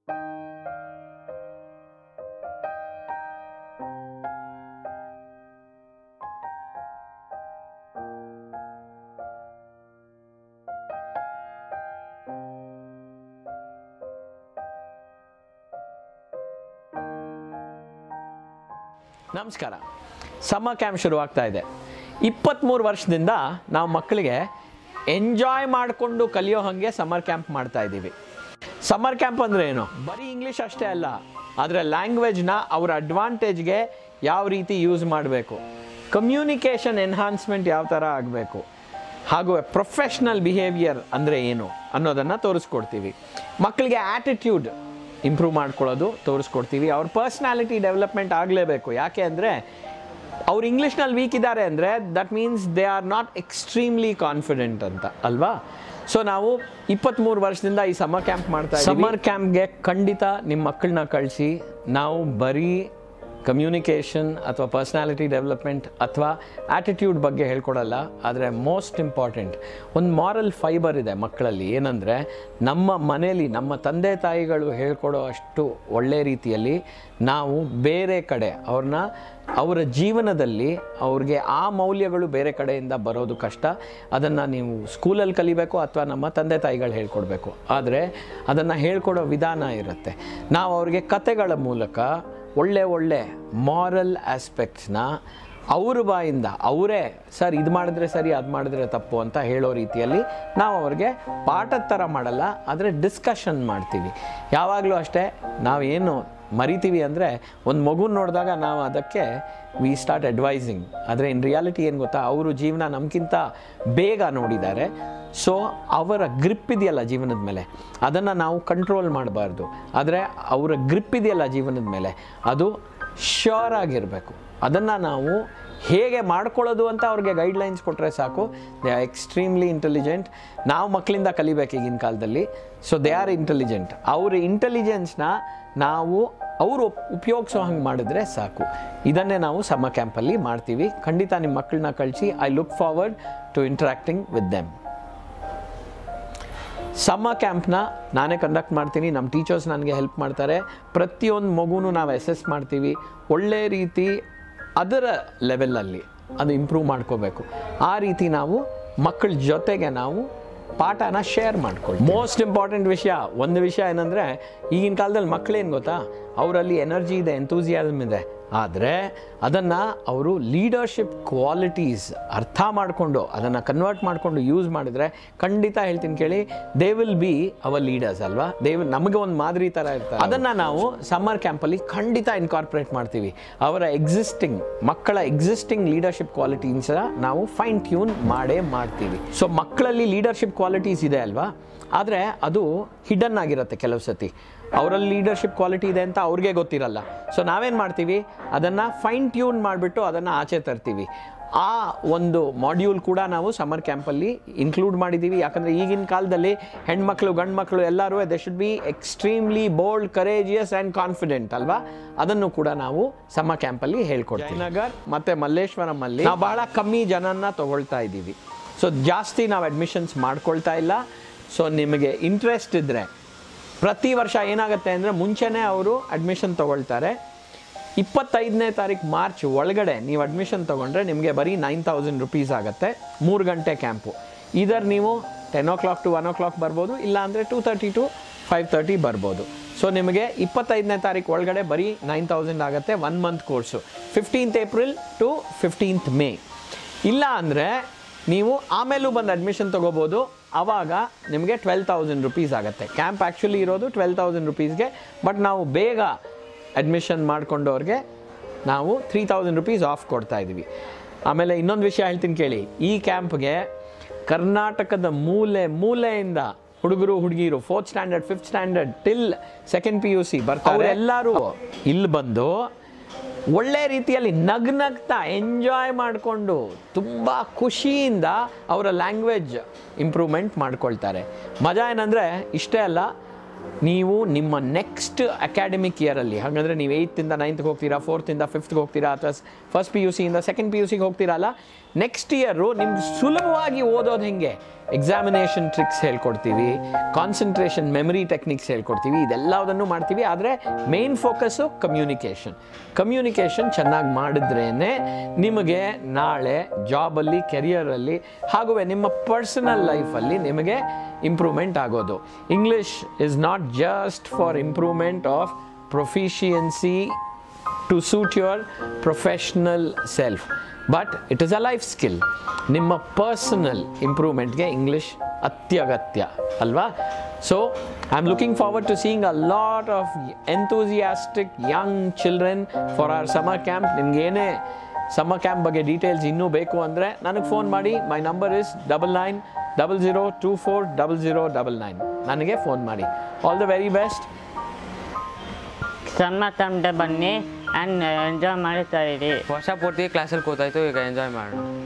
ನಮಸ್ಕಾರ summer camp ಶುರುವಾಗ್ತಾ ಇದೆ ಇಪ್ಪತ್ತ್ಮೂರು ವರ್ಷದಿಂದ ನಾವು ಮಕ್ಕಳಿಗೆ ಎಂಜಾಯ್ ಮಾಡಿಕೊಂಡು ಕಲಿಯೋ ಹಾಗೆ ಸಮ್ಮರ್ ಕ್ಯಾಂಪ್ ಮಾಡ್ತಾ ಇದ್ದೀವಿ ಸಮ್ಮರ್ ಕ್ಯಾಂಪ್ ಅಂದರೆ ಏನು ಬರೀ ಇಂಗ್ಲೀಷ್ ಅಷ್ಟೇ ಅಲ್ಲ ಆದರೆ ಲ್ಯಾಂಗ್ವೇಜ್ನ ಅವರ ಅಡ್ವಾಂಟೇಜ್ಗೆ ಯಾವ ರೀತಿ ಯೂಸ್ ಮಾಡಬೇಕು ಕಮ್ಯುನಿಕೇಷನ್ ಎನ್ಹಾನ್ಸ್ಮೆಂಟ್ ಯಾವ ಥರ ಆಗಬೇಕು ಹಾಗೂ ಪ್ರೊಫೆಷ್ನಲ್ ಬಿಹೇವಿಯರ್ ಅಂದರೆ ಏನು ಅನ್ನೋದನ್ನು ತೋರಿಸ್ಕೊಡ್ತೀವಿ ಮಕ್ಕಳಿಗೆ ಆ್ಯಟಿಟ್ಯೂಡ್ ಇಂಪ್ರೂವ್ ಮಾಡ್ಕೊಳ್ಳೋದು ತೋರಿಸ್ಕೊಡ್ತೀವಿ ಅವ್ರ ಪರ್ಸ್ನಾಲಿಟಿ ಡೆವಲಪ್ಮೆಂಟ್ ಆಗಲೇಬೇಕು ಯಾಕೆ ಅಂದರೆ ಅವ್ರು ಇಂಗ್ಲೀಷ್ನಲ್ಲಿ ವೀಕ್ ಇದ್ದಾರೆ ಅಂದರೆ that means they are not extremely confident ಅಂತ ಅಲ್ವಾ ಸೊ ನಾವು ಇಪ್ಪತ್ತ್ಮೂರು ವರ್ಷದಿಂದ ಈ ಸಮ್ಮರ್ ಕ್ಯಾಂಪ್ ಮಾಡ್ತಾ ಸಮ್ಮರ್ ಕ್ಯಾಂಪ್ಗೆ ಖಂಡಿತ ನಿಮ್ಮ ಮಕ್ಕಳನ್ನ ಕಳಿಸಿ ನಾವು ಬರೀ ಕಮ್ಯುನಿಕೇಷನ್ ಅಥವಾ ಪರ್ಸ್ನಾಲಿಟಿ ಡೆವಲಪ್ಮೆಂಟ್ ಅಥವಾ ಆ್ಯಟಿಟ್ಯೂಡ್ ಬಗ್ಗೆ ಹೇಳ್ಕೊಡಲ್ಲ ಆದರೆ ಮೋಸ್ಟ್ ಇಂಪಾರ್ಟೆಂಟ್ ಒಂದು ಮಾರಲ್ ಫೈಬರ್ ಇದೆ ಮಕ್ಕಳಲ್ಲಿ ಏನಂದರೆ ನಮ್ಮ ಮನೇಲಿ ನಮ್ಮ ತಂದೆ ತಾಯಿಗಳು ಹೇಳ್ಕೊಡೋ ಅಷ್ಟು ಒಳ್ಳೆ ರೀತಿಯಲ್ಲಿ ನಾವು ಬೇರೆ ಕಡೆ ಅವ್ರನ್ನ ಅವರ ಜೀವನದಲ್ಲಿ ಅವ್ರಿಗೆ ಆ ಮೌಲ್ಯಗಳು ಬೇರೆ ಕಡೆಯಿಂದ ಬರೋದು ಕಷ್ಟ ಅದನ್ನು ನೀವು ಸ್ಕೂಲಲ್ಲಿ ಕಲಿಬೇಕು ಅಥವಾ ನಮ್ಮ ತಂದೆ ತಾಯಿಗಳು ಹೇಳ್ಕೊಡ್ಬೇಕು ಆದರೆ ಅದನ್ನು ಹೇಳ್ಕೊಡೋ ವಿಧಾನ ಇರುತ್ತೆ ನಾವು ಅವ್ರಿಗೆ ಕತೆಗಳ ಮೂಲಕ ಒಳ್ಳೆ ಒಳ್ಳೆ ಮಾರಲ್ ಆಸ್ಪೆಕ್ಟ್ಸ್ನ ಅವ್ರ ಬಾಯಿಂದ ಅವರೇ ಸರ್ ಇದು ಮಾಡಿದ್ರೆ ಸರಿ ಅದು ಮಾಡಿದ್ರೆ ತಪ್ಪು ಅಂತ ಹೇಳೋ ರೀತಿಯಲ್ಲಿ ನಾವು ಅವ್ರಿಗೆ ಪಾಠದ ಥರ ಮಾಡಲ್ಲ ಆದರೆ ಡಿಸ್ಕಷನ್ ಮಾಡ್ತೀವಿ ಯಾವಾಗಲೂ ಅಷ್ಟೇ ನಾವೇನು ಮರಿತೀವಿ ಅಂದರೆ ಒಂದು ಮಗುನ ನೋಡಿದಾಗ ನಾವು ಅದಕ್ಕೆ ವಿ ಸ್ಟಾರ್ಟ್ ಅಡ್ವೈಸಿಂಗ್ ಆದರೆ ಇನ್ ರಿಯಾಲಿಟಿ ಏನು ಗೊತ್ತಾ ಅವರು ಜೀವನ ನಮಗಿಂತ ಬೇಗ ನೋಡಿದ್ದಾರೆ ಸೊ ಅವರ ಗ್ರಿಪ್ ಇದೆಯಲ್ಲ ಜೀವನದ ಮೇಲೆ ಅದನ್ನು ನಾವು ಕಂಟ್ರೋಲ್ ಮಾಡಬಾರ್ದು ಆದರೆ ಅವರ ಗ್ರಿಪ್ ಇದೆಯಲ್ಲ ಜೀವನದ ಮೇಲೆ ಅದು ಶ್ಯೂರ್ ಆಗಿರಬೇಕು ಅದನ್ನು ನಾವು ಹೇಗೆ ಮಾಡ್ಕೊಳ್ಳೋದು ಅಂತ ಅವ್ರಿಗೆ ಗೈಡ್ಲೈನ್ಸ್ ಕೊಟ್ಟರೆ ಸಾಕು ದೇ ಆರ್ ಎಕ್ಸ್ಟ್ರೀಮ್ಲಿ ಇಂಟೆಲಿಜೆಂಟ್ ನಾವು ಮಕ್ಕಳಿಂದ ಕಲಿಬೇಕು ಈಗಿನ ಕಾಲದಲ್ಲಿ ಸೊ ದೇ ಆರ್ ಇಂಟೆಲಿಜೆಂಟ್ ಅವ್ರ ಇಂಟೆಲಿಜೆನ್ಸ್ನ ನಾವು ಅವರು ಉಪಯೋಗಿಸೋ ಹಂಗೆ ಮಾಡಿದ್ರೆ ಸಾಕು ಇದನ್ನೇ ನಾವು ಸಮ್ಮ ಕ್ಯಾಂಪಲ್ಲಿ ಮಾಡ್ತೀವಿ ಖಂಡಿತ ನಿಮ್ಮ ಮಕ್ಕಳನ್ನ ಕಳಿಸಿ I look forward to interacting with them summer ಕ್ಯಾಂಪ್ನ ನಾನೇ ಕಂಡಕ್ಟ್ ಮಾಡ್ತೀನಿ ನಮ್ಮ ಟೀಚರ್ಸ್ ನನಗೆ ಹೆಲ್ಪ್ ಮಾಡ್ತಾರೆ ಪ್ರತಿಯೊಂದು ಮಗುನೂ ನಾವು ಅಸೆಸ್ ಮಾಡ್ತೀವಿ ಒಳ್ಳೆ ರೀತಿ ಅದರ ಲೆವೆಲಲ್ಲಿ ಅದು ಇಂಪ್ರೂವ್ ಮಾಡ್ಕೋಬೇಕು ಆ ರೀತಿ ನಾವು ಮಕ್ಕಳ ಜೊತೆಗೆ ನಾವು ಪಾಠನ ಶೇರ್ ಮಾಡ್ಕೊಳ್ಳಿ ಮೋಸ್ಟ್ ಇಂಪಾರ್ಟೆಂಟ್ ವಿಷಯ ಒಂದು ವಿಷಯ ಏನಂದರೆ ಈಗಿನ ಕಾಲದಲ್ಲಿ ಮಕ್ಕಳೇನು ಗೊತ್ತಾ ಅವರಲ್ಲಿ ಎನರ್ಜಿ ಇದೆ ಎಂತೂಸಿಯಾಸಮ್ ಇದೆ ಆದರೆ ಅದನ್ನು ಅವರು ಲೀಡರ್ಶಿಪ್ ಕ್ವಾಲಿಟೀಸ್ ಅರ್ಥ ಮಾಡಿಕೊಂಡು ಅದನ್ನು ಕನ್ವರ್ಟ್ ಮಾಡಿಕೊಂಡು ಯೂಸ್ ಮಾಡಿದರೆ ಖಂಡಿತ ಹೇಳ್ತೀನಿ ಕೇಳಿ they will be our leaders ಅಲ್ವಾ ದೇ ವಿಲ್ ನಮಗೆ ಒಂದು ಮಾದರಿ ಥರ ಇರ್ತಾರೆ ಅದನ್ನು ನಾವು ಸಮ್ಮರ್ ಕ್ಯಾಂಪಲ್ಲಿ ಖಂಡಿತ ಇನ್ಕಾರ್ಪೊರೇಟ್ ಮಾಡ್ತೀವಿ ಅವರ ಎಕ್ಸಿಸ್ಟಿಂಗ್ ಮಕ್ಕಳ ಎಕ್ಸಿಸ್ಟಿಂಗ್ ಲೀಡರ್ಶಿಪ್ ಕ್ವಾಲಿಟೀಸ್ ನಾವು ಫೈನ್ ಟ್ಯೂನ್ ಮಾಡೇ ಮಾಡ್ತೀವಿ ಸೊ ಮಕ್ಕಳಲ್ಲಿ ಲೀಡರ್ಶಿಪ್ ಕ್ವಾಲಿಟೀಸ್ ಇದೆ ಅಲ್ವಾ ಆದರೆ ಅದು ಹಿಡನ್ ಆಗಿರುತ್ತೆ ಕೆಲವು ಸತಿ ಅವರಲ್ಲಿ ಲೀಡರ್ಶಿಪ್ ಕ್ವಾಲಿಟಿ ಇದೆ ಅಂತ ಅವ್ರಿಗೆ ಗೊತ್ತಿರಲ್ಲ ಸೊ ನಾವೇನು ಮಾಡ್ತೀವಿ ಅದನ್ನು ಫೈನ್ ಟ್ಯೂನ್ ಮಾಡಿಬಿಟ್ಟು ಅದನ್ನು ಆಚೆ ತರ್ತೀವಿ ಆ ಒಂದು ಮಾಡ್ಯೂಲ್ ಕೂಡ ನಾವು ಸಮ್ಮರ್ ಕ್ಯಾಂಪಲ್ಲಿ ಇನ್ಕ್ಲೂಡ್ ಮಾಡಿದ್ದೀವಿ ಯಾಕಂದರೆ ಈಗಿನ ಕಾಲದಲ್ಲಿ ಹೆಣ್ಮಕ್ಳು ಗಂಡು ಮಕ್ಕಳು ಎಲ್ಲರೂ they should be extremely bold courageous and confident ಅಲ್ವಾ ಅದನ್ನು ಕೂಡ ನಾವು ಸಮ್ಮರ್ ಕ್ಯಾಂಪಲ್ಲಿ ಹೇಳ್ಕೊಡ್ತೀವಿ ನಗರ್ ಮತ್ತು ಮಲ್ಲೇಶ್ವರಮಲ್ಲಿ ನಾವು ಬಹಳ ಕಮ್ಮಿ ಜನನ ತಗೊಳ್ತಾ ಇದ್ದೀವಿ ಸೊ ಜಾಸ್ತಿ ನಾವು ಅಡ್ಮಿಷನ್ಸ್ ಮಾಡ್ಕೊಳ್ತಾ ಇಲ್ಲ ಸೊ ನಿಮಗೆ ಇಂಟ್ರೆಸ್ಟ್ ಇದ್ದರೆ ಪ್ರತಿ ವರ್ಷ ಏನಾಗುತ್ತೆ ಅಂದರೆ ಮುಂಚೆನೇ ಅವರು ಅಡ್ಮಿಷನ್ ತೊಗೊಳ್ತಾರೆ ಇಪ್ಪತ್ತೈದನೇ ತಾರೀಕು ಮಾರ್ಚ್ ಒಳಗಡೆ ನೀವು ಅಡ್ಮಿಷನ್ ತೊಗೊಂಡ್ರೆ ನಿಮಗೆ ಬರೀ ನೈನ್ ತೌಸಂಡ್ ರುಪೀಸ್ ಆಗುತ್ತೆ ಮೂರು ಗಂಟೆ ಕ್ಯಾಂಪು ಇದರ್ ನೀವು ten o'clock to one o'clock ಬರ್ಬೋದು ಇಲ್ಲ ಅಂದರೆ two thirty to five thirty ಬರ್ಬೋದು ಸೊ ನಿಮಗೆ ಇಪ್ಪತ್ತೈದನೇ ತಾರೀಕು ಒಳಗಡೆ ಬರೀ ನೈನ್ ತೌಸಂಡ್ ಆಗುತ್ತೆ one month course fifteenth April to fifteenth May ಇಲ್ಲ ಅಂದರೆ ನೀವು ಆಮೇಲೂ ಬಂದು ಅಡ್ಮಿಷನ್ ತೊಗೋಬೋದು ಆವಾಗ ನಿಮಗೆ ಟ್ವೆಲ್ ತೌಸಂಡ್ ರುಪೀಸ್ ಆಗುತ್ತೆ ಕ್ಯಾಂಪ್ ಆ್ಯಕ್ಚುಲಿ ಇರೋದು ಟ್ವೆಲ್ ತೌಸಂಡ್ ರುಪೀಸ್ಗೆ ಬಟ್ ನಾವು ಬೇಗ ಅಡ್ಮಿಷನ್ ಮಾಡ್ಕೊಂಡವ್ರಿಗೆ ನಾವು ತ್ರೀ ತೌಸಂಡ್ ರುಪೀಸ್ ಆಫ್ ಕೊಡ್ತಾ ಇದ್ದೀವಿ ಆಮೇಲೆ ಇನ್ನೊಂದು ವಿಷಯ ಹೇಳ್ತೀನಿ ಕೇಳಿ ಈ ಕ್ಯಾಂಪ್ಗೆ ಕರ್ನಾಟಕದ ಮೂಲೆ ಮೂಲೆಯಿಂದ ಹುಡುಗರು ಹುಡುಗಿರು fourth standard fifth standard till second P U C ಬರ್ತಾರೆ ಎಲ್ಲರೂ ಇಲ್ಲಿ ಬಂದು ಒಳ್ಳೆ ರೀತಿಯಲ್ಲಿ ನಗ್ನಗ್ತಾ ಎಂಜಾಯ್ ಮಾಡಿಕೊಂಡು ತುಂಬ ಖುಷಿಯಿಂದ ಅವರ ಲ್ಯಾಂಗ್ವೇಜ್ ಇಂಪ್ರೂವ್ಮೆಂಟ್ ಮಾಡ್ಕೊಳ್ತಾರೆ ಮಜಾ ಏನಂದರೆ ಇಷ್ಟೇ ಅಲ್ಲ ನೀವು ನಿಮ್ಮ ನೆಕ್ಸ್ಟ್ ಅಕಾಡೆಮಿಕ್ ಇಯರಲ್ಲಿ ಹಾಗಂದರೆ ನೀವು ಏಯ್ತಿಂದ ನೈನ್ತ್ಗೆ ಹೋಗ್ತೀರಾ ಫೋರ್ತಿಂದ ಫಿಫ್ತ್ಗೆ ಹೋಗ್ತೀರಾ ಅಥವಾ ಫಸ್ಟ್ ಪಿ ಯು ಸಿಯಿಂದ ಸೆಕೆಂಡ್ ಪಿ ಯು ಸಿಗೆ ಹೋಗ್ತೀರಲ್ಲ ನೆಕ್ಸ್ಟ್ ಇಯರು ನಿಮ್ಗೆ ಸುಲಭವಾಗಿ ಓದೋದು ಹೆಂಗೆ ಎಕ್ಸಾಮಿನೇಷನ್ ಟ್ರಿಕ್ಸ್ ಹೇಳ್ಕೊಡ್ತೀವಿ ಕಾನ್ಸಂಟ್ರೇಷನ್ ಮೆಮರಿ ಟೆಕ್ನಿಕ್ಸ್ ಹೇಳ್ಕೊಡ್ತೀವಿ ಇದೆಲ್ಲದನ್ನು ಮಾಡ್ತೀವಿ ಆದರೆ ಮೇನ್ ಫೋಕಸ್ಸು ಕಮ್ಯುನಿಕೇಷನ್ ಕಮ್ಯುನಿಕೇಷನ್ ಚೆನ್ನಾಗಿ ಮಾಡಿದ್ರೇ ನಿಮಗೆ ನಾಳೆ ಜಾಬಲ್ಲಿ ಕೆರಿಯರಲ್ಲಿ ಹಾಗುವೆ ನಿಮ್ಮ ಪರ್ಸನಲ್ ಲೈಫಲ್ಲಿ ನಿಮಗೆ ಇಂಪ್ರೂವ್ಮೆಂಟ್ ಆಗೋದು English is not just for improvement of proficiency to suit your professional self but it is a life skill ನಿಮ್ಮ ಪರ್ಸನಲ್ ಇಂಪ್ರೂವ್ಮೆಂಟ್ಗೆ ಇಂಗ್ಲೀಷ್ ಅತ್ಯಗತ್ಯ ಅಲ್ವಾ so I am looking forward to seeing a lot of enthusiastic young children for our summer camp ನಿಮ್ಗೇನೇ summer camp ಬಗ್ಗೆ details ಇನ್ನೂ ಬೇಕು ಅಂದರೆ ನನಗೆ ಫೋನ್ ಮಾಡಿ my number is double nine double zero two four double zero double nine ನನಗೆ phone ಮಾಡಿ all the very best summer ಕ್ಯಾಂಪ್ಗೆ ಬನ್ನಿ ಆ್ಯಂಡ್ ಎಂಜಾಯ್ ಮಾಡಿ ಕರೀರಿ ವರ್ಷ ಪೂರ್ತಿ ಕ್ಲಾಸಲ್ಲಿ ಕೂತಾಯ್ತು ಈಗ ಎಂಜಾಯ್ ಮಾಡೋಣ